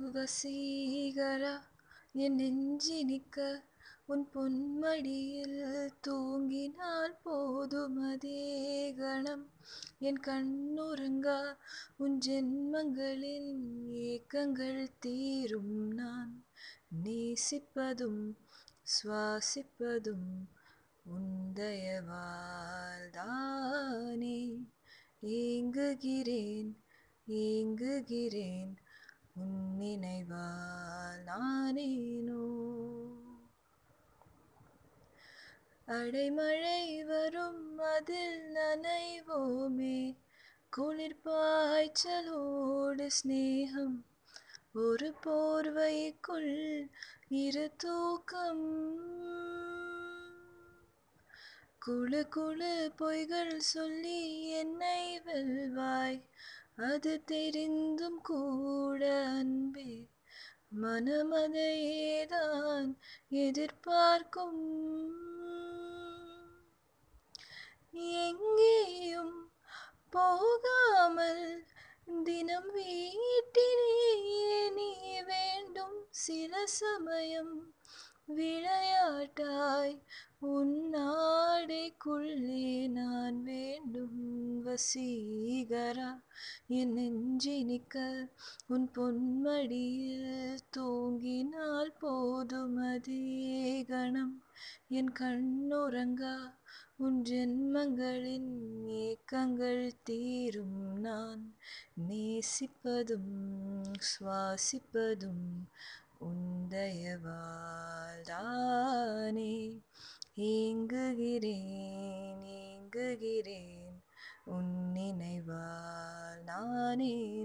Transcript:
வசீகரா என் நெஞ்சினிக்க உன் பொன்மடியில் தூங்கினால் போதும் அதே கணம் என் கண்ணுறங்கா உன் ஜென்மங்களின் ஏக்கங்கள் தீரும் நான் நேசிப்பதும் சுவாசிப்பதும் உந்தயவால் தானே ஏங்குகிறேன் ஏங்குகிறேன் உன் நினைவால் நானேனோ அடைமழை வரும் அதில் நனைவோமே குளிர் பாய்ச்சலோடு சிநேகம் ஒரு போர்வைக்குள் இரு தூக்கம் குழு குழு பொய்கள் சொல்லி என்னை வெல்வாய் அது தெரிந்தும் கூட அன்பே மனமதையேதான் எதிர்பார்க்கும் எங்கேயும் போகாமல் தினம் வீட்டிலேயே நீ வேண்டும் சில சமயம் விளையாட்டாய் உன்னாடைக்குள்ளே நான் வேண்டும் வசீகரா என் நெஞ்சினிக்க உன் பொன்மடியில் தூங்கினால் போதும் அதே கணம் என் கண்ணுறங்கா உன் ஜென்மங்களின் ஏக்கங்கள் தீரும் நான் நேசிப்பதும் சுவாசிப்பதும் உந்தயவால் தானே ஏங்குகிறேன் ஏங்குகிறேன் உன் நினைவால் நானே